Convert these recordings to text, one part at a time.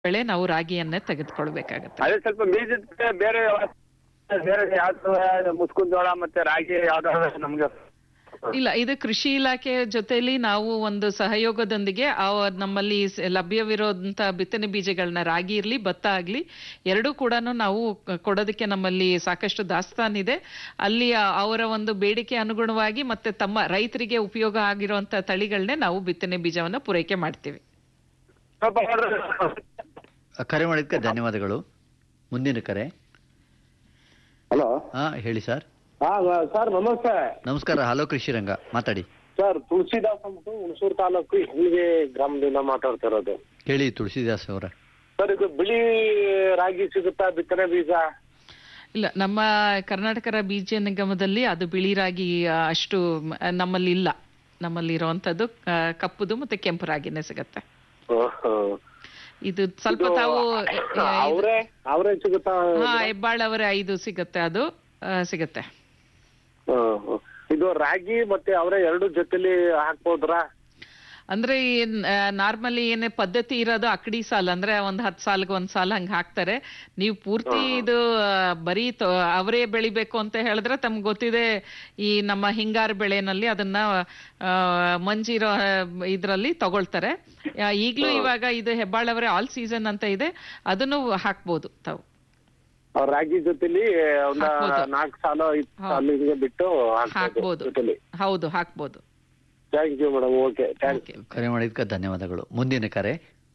ಬೆಳೆ ನಾವು ರಾಗಿಯನ್ನೇ ತೆಗೆದುಕೊಳ್ಬೇಕಾಗತ್ತೆ ಅದೇ ಸ್ವಲ್ಪ ಬೀಜದ ಬೇರೆ ಬೇರೆ ಯಾವ್ದು ಮುಸ್ಕಿನ ಜೋಳ ಮತ್ತೆ ರಾಗಿ ಯಾವ್ದಾದ್ರು ನಮ್ಗೆ ಇಲ್ಲ ಇದು ಕೃಷಿ ಇಲಾಖೆ ಜೊತೆಲಿ ನಾವು ಒಂದು ಸಹಯೋಗದೊಂದಿಗೆ ಆ ನಮ್ಮಲ್ಲಿ ಸ- ಲಭ್ಯವಿರುವಂತ ಬಿತ್ತನೆ ಬೀಜಗಳನ್ನ ರಾಗಿ ಇರ್ಲಿ ಭತ್ತ ಆಗ್ಲಿ ಎರಡೂ ಕೂಡ ನಾವು ಕ- ಕೊಡೋದಕ್ಕೆ ನಮ್ಮಲ್ಲಿ ಸಾಕಷ್ಟು ದಾಸ್ತಾನಿದೆ ಅಲ್ಲಿ ಆ- ಅವರ ಒಂದು ಬೇಡಿಕೆ ಅನುಗುಣವಾಗಿ ಮತ್ತೆ ತಮ್ಮ ರೈತರಿಗೆ ಉಪಯೋಗ ಆಗಿರುವಂತ ತಳಿಗಳನ್ನೇ ನಾವು ಬಿತ್ತನೆ ಬೀಜವನ್ನ ಪೂರೈಕೆ ಮಾಡ್ತೀವಿ ಸ್ವಲ್ಪ ನೋಡ್ರಿ. ಕರೆ ಮಾಡಿದ್ದಕ್ಕೆ ಧನ್ಯವಾದಗಳು ಮುಂದಿನ ಕರೆ ಹಲೋ ಹಾ ಹೇಳಿ ಸರ್ ಹಾ ಸರ್ ನಮಸ್ತೆ ನಮಸ್ಕಾರ ಹಲೋ ಕೃಷಿ ರಂಗ ಮಾತಾಡಿ ಸರ್ ತುಳಸಿದಾಸ್ ಅಂದ್ಬಿಟ್ಟು ಹುಣಸೂರು ತಾಲೂಕು ಹೆಣ್ಣಿಗೆ ಗ್ರಾಮದಿಂದ ಮಾತಾಡ್ತಾ ಇರೋದು ಹೇಳಿ ತುಳಸಿದಾಸ್ ಅವರ ಸರ್ ಇದು ಬಿಳಿ ರಾಗಿ ಸಿಗುತ್ತಾ ಬಿತ್ತನೆ ಬೀಜ ಇಲ್ಲ ನಮ್ಮ ಕರ್ನಾಟಕ ಬೀಜ ನಿಗಮದಲ್ಲಿ ಅದು ಬಿಳಿ ರಾಗಿ ಆ, ಅಷ್ಟು ಮ- ನಮ್ಮಲ್ಲಿ ಇಲ್ಲ ನಮ್ಮಲ್ಲಿ ಇರುವಂತದ್ದು ಆ, ಕಪ್ಪುದು ಮತ್ತೆ ಕೆಂಪು ರಾಗಿನೇ ಸಿಗತ್ತೆ ಇದು ಸ್ವಲ್ಪ ತಾವು ಎ- ಎ- ಇದು- ಅವರೇ ಅವರೇ ಸಿಗುತ್ತಾ ಹಾ ಹೆಬ್ಬಾಳ್ ಅವರ ಐದು ಸಿಗತ್ತೆ ಅದು ಆ, ಸಿಗತ್ತೆ ಹ್ಮ್, ಹ್ಮ್. ಇದು ರಾಗಿ ಮತ್ತೆ ಅವರೇ ಎರಡು ಜೊತೆಲಿ ಹಾಕ್ಬೋದ್ರಾ ಅಂದ್ರೆ ನಾರ್ಮಲಿ ಏನೇ ಪದ್ಧತಿ ಇರೋದು ಅಕಡಿ ಸಾಲ್ ಅಂದ್ರೆ ಒಂದ್ ಹತ್ ಸಾಲ್ಗೆ ಒಂದ್ ಸಾಲ್ ಹಂಗ್ ಹಾಕ್ತಾರೆ ನೀವು ಪೂರ್ತಿ ಇದು ಆ, ಬರೀ ತೊ- ಅವರೇ ಬೆಳಿಬೇಕು ಅಂತ ಹೇಳಿದ್ರೆ ತಮ್ಗೆ ಗೊತ್ತಿದೆ ಈ ನಮ್ಮ ಹಿಂಗಾರು ಬೆಳೆನಲ್ಲಿ ಅದನ್ನ ಆ, ಮಂಜಿರೋ ಆ, ಇದ್ರಲ್ಲಿ ತಗೊಳ್ತಾರೆ ಆ, ಈಗ್ಲೂ ಇವಾಗ ಇದು ಹೆಬ್ಬಾಳವರೇ ಆಲ್ ಸೀಸನ್ ಅಂತ ಇದೆ ಅದನ್ನು ಹಾಕ್ಬೋದು ತಾವು ಅವ್ರ ರಾಗಿ ಜೊತೆಲಿ ಒಂದ ಹಾಕ್ಬೋದು. ನಾಲ್ಕು ಸಾಲ ಐದು ಹೌದು. ಸಾಲ ಹಿಂಗೆ ಬಿಟ್ಟು ಹಾಕ್ಬೋದು ಹಾಕ್ಬೋದು ಜೊತೆಲಿ ಹೌದು ಹಾಕ್ಬೋದು thank you madam okay thank Okay. ಕರೆ ಮಾಡಿದ್ದಕ್ಕೆ ಧನ್ಯವಾದಗಳು ಮುಂದಿನ ಕರೆ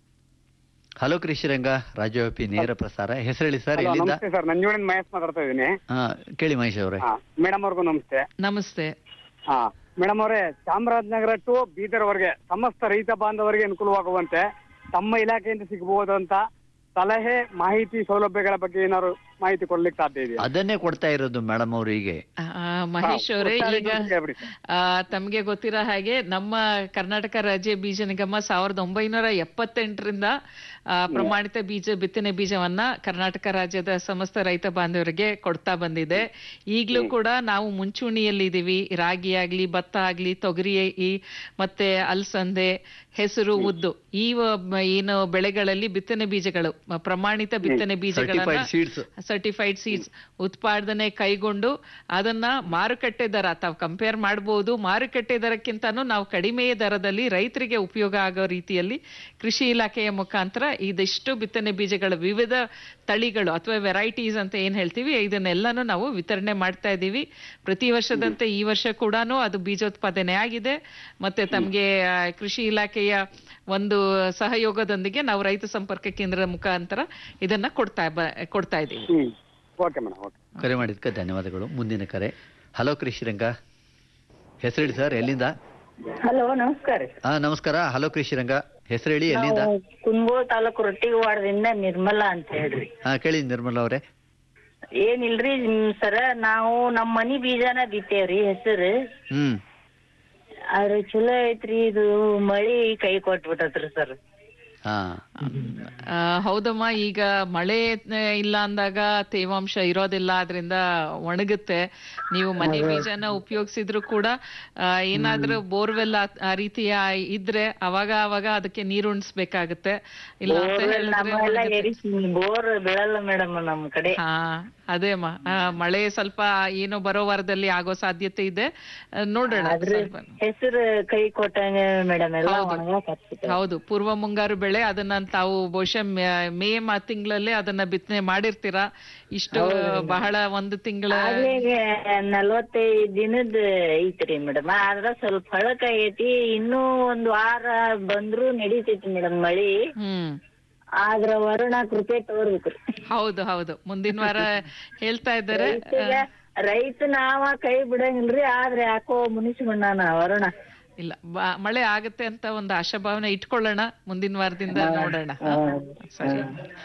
ಹಲೋ ಕೃಷಿ ರಂಗ ರಾಜ್ಯವ್ಯಾಪಿ ನೇರ ಪ್ರಸಾರ ಹೆಸರು ಹೇಳಿ ಸರ್ ಹಲೋ ಎಲ್ಲಿಂದ ನಮಸ್ತೆ ಸರ್ ನಂಜುಂಡಿನ ಮಹೇಶ್ ಮಾತಾಡ್ತಾ ಇದ್ದೀನಿ ಹಾ ಕೇಳಿ ಮಹೇಶ್ ಅವರೇ ಹಾ ಮೇಡಮ್ ಅವ್ರಿಗೂ ನಮಸ್ತೆ ನಮಸ್ತೆ ಹಾ ಮೇಡಮ್ ಅವರೇ ಚಾಮರಾಜನಗರ ಟು ಬೀದರ್ವರೆಗೆ ಸಮಸ್ತ ರೈತ ಬಾಂಧವರಿಗೆ ಅನುಕೂಲವಾಗುವಂತೆ ತಮ್ಮ ಇಲಾಖೆಯಿಂದ ಸಿಗಬಹುದಂತ ಸಲಹೆ ಮಾಹಿತಿ ಸೌಲಭ್ಯಗಳ ಬಗ್ಗೆ ಏನಾದ್ರು ಮಾಹಿತಿ ಕೊಡ್ಲಿಕ್ಕೆ ಸಾಧ್ಯ ಇದೆಯಾ ಅದನ್ನೇ ಕೊಡ್ತಾ ಇರೋದು ಮೇಡಮ್ ಅವರಿಗೆ ಆ, ಮಹೇಶ್ ಅವರೇ ಒಟ್ಟಾರೆ ಈಗ ಇದೊಂದು ಹೇಳ್ಬಿಡಿ ಸರ್. ಆ, ತಮ್ಗೆ ಗೊತ್ತಿರೋ ಹಾಗೆ ನಮ್ಮ ಕರ್ನಾಟಕ ರಾಜ್ಯ ಬೀಜ ನಿಗಮ ಸಾವಿರದ ಒಂಬೈನೂರ ಎಪ್ಪತ್ತೆಂಟರಿಂದ ಆ, ಪ್ರಮಾಣಿತ ಬೀಜ ಬಿತ್ತನೆ ಬೀಜವನ್ನ ಕರ್ನಾಟಕ ರಾಜ್ಯದ ಸಮಸ್ತ ರೈತ ಬಾಂಧವರಿಗೆ ಕೊಡ್ತಾ ಬಂದಿದೆ ಈಗಲೂ ಕೂಡ ನಾವು ಮುಂಚೂಣಿಯಲ್ಲಿದ್ದೀವಿ ರಾಗಿ ಆಗ್ಲಿ ಭತ್ತ ಆಗ್ಲಿ ತೊಗರಿ ಈ ಮತ್ತೆ ಅಲಸಂದೆ ಹೆಸರು ಉದ್ದು ಈ ವ- ಏನು ಬೆಳೆಗಳಲ್ಲಿ ಬಿತ್ತನೆ ಬೀಜಗಳು ಮ- ಪ್ರಮಾಣಿತ ಬಿತ್ತನೆ ಬೀಜಗಳನ್ನ ಸರ್ಟಿಫೈಡ್ ಸೀಡ್ಸ್ ಸರ್ಟಿಫೈಡ್ ಸೀಡ್ಸ್ ಉತ್ಪಾದನೆ ಕೈಗೊಂಡು ಅದನ್ನ ಮಾರುಕಟ್ಟೆ ದರ ತಾವು ಕಂಪೇರ್ ಮಾಡಬಹುದು ಮಾರುಕಟ್ಟೆ ದರಕ್ಕಿಂತನೂ ನಾವು ಕಡಿಮೆ ದರದಲ್ಲಿ ರೈತರಿಗೆ ಉಪಯೋಗ ಆಗೋ ರೀತಿಯಲ್ಲಿ ಕೃಷಿ ಇಲಾಖೆಯ ಮುಖಾಂತರ ಇದಿಷ್ಟು ಬಿತ್ತನೆ ಬೀಜಗಳ ವಿವಿಧ ತಳಿಗಳು ಅಥವಾ ವೆರೈಟೀಸ್ ಅಂತ ಏನ್ ಹೇಳ್ತೀವಿ ಇದನ್ನೆಲ್ಲಾನು ನಾವು ವಿತರಣೆ ಮಾಡ್ತಾ ಇದ್ದೀವಿ ಪ್ರತಿ ವರ್ಷದಂತೆ ಈ ವರ್ಷ ಕೂಡ ಅದು ಬೀಜೋತ್ಪಾದನೆ ಆಗಿದೆ ಮತ್ತೆ ತಮ್ಗೆ ಆ, ಕೃಷಿ ಇಲಾಖೆಯ ಒಂದು ಸಹಯೋಗದೊಂದಿಗೆ ನಾವು ರೈತ ಸಂಪರ್ಕ ಕೇಂದ್ರದ ಮುಖಾಂತರ ಇದನ್ನ ಕೊಡ್ತಾ ಬ- ಕೊಡ್ತಾ ಇದ್ದೀವಿ ಹ್ಮ್ ಓಕೆ ಮೇಡಮ್ ಓಕೆ ಕರೆ ಮಾಡಿದ್ದಕ್ಕೆ ಧನ್ಯವಾದಗಳು ಮುಂದಿನ ಕರೆ ಹಲೋ ಕೃಷಿ ರಂಗ ಹೆಸರು ಹೇಳಿ ಸರ್ ಎಲ್ಲಿಂದ ಹಲೋ ನಮಸ್ಕಾರ ಹಾ ನಮಸ್ಕಾರ ಹಲೋ ಕೃಷಿ ರಂಗ ಹೆಸರು ಹೇಳಿ ಎಲ್ಲಿಂದ ನಾವು ಕುಂದಗೋಳ ತಾಲೂಕು ರೊಟ್ಟಿವಾಡದಿಂದ ನಿರ್ಮಲಾ ಅಂತ ಹೇಳ್ರಿ ಹಾ ಕೇಳಿ ನಿರ್ಮಲಾ ಅವರೇ ಏನಿಲ್ರಿ ಮ್, ಸರ ನಾವು ನಮ್ ಮನಿ ಬೀಜನ ಬಿತ್ತೇವ್ರಿ ಹೆಸರು ಹ್ಮ್ ಆದ್ರೆ ಚಲೋ ಐತ್ರಿ ಇದು ಮಳಿ ಕೈ ಕೊಟ್ಬಿಟ್ಟತ್ರಿ ಸರ್ ಹಾ ಆ, ಹೌದಮ್ಮ ಈಗ ಮಳೆ ಆ, ಇಲ್ಲ ಅಂದಾಗ ತೇವಾಂಶ ಇರೋದಿಲ್ಲ ಅದರಿಂದ ಒಣಗುತ್ತೆ ನೀವು ಮನೆ ಬೀಜನ ಉಪಯೋಗಿಸಿದ್ರು ಕೂಡ ಆ, ಏನಾದ್ರೂ ಬೋರ್ವೆಲ್ ಆ ರೀತಿಯ ಇದ್ರೆ ಅವಾಗ ಅವಾಗ ಅದಕ್ಕೆ ನೀರು ಉಣಿಸ್ಬೇಕಾಗತ್ತೆ ಇಲ್ಲ ಅಂತ ಹೇಳಿದ್ರೆ ನಮ್ಮೆಲ್ಲ ಒಣಗುತ್ತೆ. ಎರಿಸಿ ಬೋರ್ ಬೀಳಲ್ಲ ಮೇಡಮ್ ನಮ್ ಕಡೆ ಹಾ ಅದೇ ಅಮ್ಮ ಆ, ಮಳೆ ಸ್ವಲ್ಪ ಏನೋ ಬರೋ ವಾರದಲ್ಲಿ ಆಗೋ ಸಾಧ್ಯತೆ ಇದೆ ಆ, ನೋಡೋಣ ಆದ್ರೆ ಸ್ವಲ್ಪ ಹೆಸರು ಕೈ ಕೊಟ್ಟಂಗ ಮೇಡಮ್ ಎಲ್ಲ ಹೌದು. ಒಣಗಾಕ್ ಹತ್ಬಿಟ್ಟೆ. ಹೌದು ಪೂರ್ವ ಮುಂಗಾರು ಬೆಳೆ ಅದನ್ನ ತಾವು ಬಹುಶಃ ಮೇ- ಮೇ ಮ ತಿಂಗಳಲ್ಲೇ ಅದನ್ನ ಬಿತ್ತನೆ ಮಾಡಿರ್ತೀರಾ ಇಷ್ಟು ಬಹಳ ಒಂದು ತಿಂಗಳ ಆಗ್ಲೇ ನಲ್ವತ್ತೈದ್ ದಿನದ ಐತ್ರಿ ಮೇಡಮ್ ಆದ್ರ ಸ್ವಲ್ಪ ಹಳಕ್ ಆಗೈತಿ ಇನ್ನೂ ಒಂದ್ ವಾರ ಬಂದ್ರು ನಡೀತೈತಿ ಮೇಡಮ್ ಮಳಿ ಹ್ಮ್ ಆದ್ರ ವರುಣ ಕೃಪೆ ತೋರ್ಬೇಕ್ರಿ ಹೌದು ಹೌದು ಮುಂದಿನ ವಾರ ಹೇಳ್ತಾ ಇದ್ದಾರೆ ರೈತಗ ರೈತ ನಾವ ಕೈ ಬಿಡಂಗಿಲ್ರಿ ಆದ್ರೆ ಯಾಕೋ ಮುನಿಸ್ಕೊಂಡಾನ ವರುಣ ಇಲ್ಲ ಬ- ಮಳೆ ಆಗತ್ತೆ ಅಂತ ಒಂದು ಆಶಾಭಾವನೆ ಇಟ್ಕೊಳ್ಳೋಣ ಮುಂದಿನ ವಾರದಿಂದ ನೋಡೋಣ ಹಾ? ಸರಿ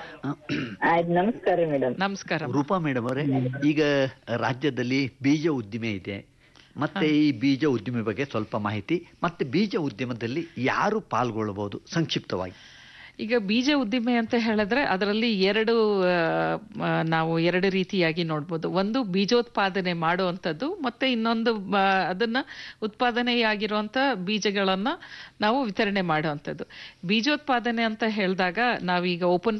ಆಯ್ತು ನಮಸ್ಕಾರ ಮೇಡಮ್ ನಮಸ್ಕಾರ ರೂಪಾ ಮೇಡಮ್ ಅವರೇ ಈಗ ರಾಜ್ಯದಲ್ಲಿ ಬೀಜ ಉದ್ದಿಮೆ ಇದೆ ಮತ್ತೆ ಈ ಬೀಜ ಉದ್ದಿಮೆ ಬಗ್ಗೆ ಸ್ವಲ್ಪ ಮಾಹಿತಿ ಮತ್ತೆ ಬೀಜ ಉದ್ಯಮದಲ್ಲಿ ಯಾರು ಪಾಲ್ಗೊಳ್ಳಬಹುದು ಸಂಕ್ಷಿಪ್ತವಾಗಿ ಈಗ ಬೀಜ ಉದ್ದಿಮೆ ಅಂತ ಹೇಳಿದ್ರೆ ಅದರಲ್ಲಿ ಎರಡು ಆ, ಆ, ನಾವು ಎರಡು ರೀತಿಯಾಗಿ ನೋಡ್ಬೋದು ಒಂದು ಬೀಜೋತ್ಪಾದನೆ ಮಾಡುವಂಥದ್ದು ಮತ್ತೆ ಇನ್ನೊಂದು ಆ, ಅದನ್ನ ಉತ್ಪಾದನೆಯಾಗಿರುವಂತ ಬೀಜಗಳನ್ನ ನಾವು ವಿತರಣೆ ಮಾಡುವಂಥದ್ದು ಬೀಜೋತ್ಪಾದನೆ ಅಂತ ಹೇಳಿದಾಗ ನಾವೀಗ ಓಪನ್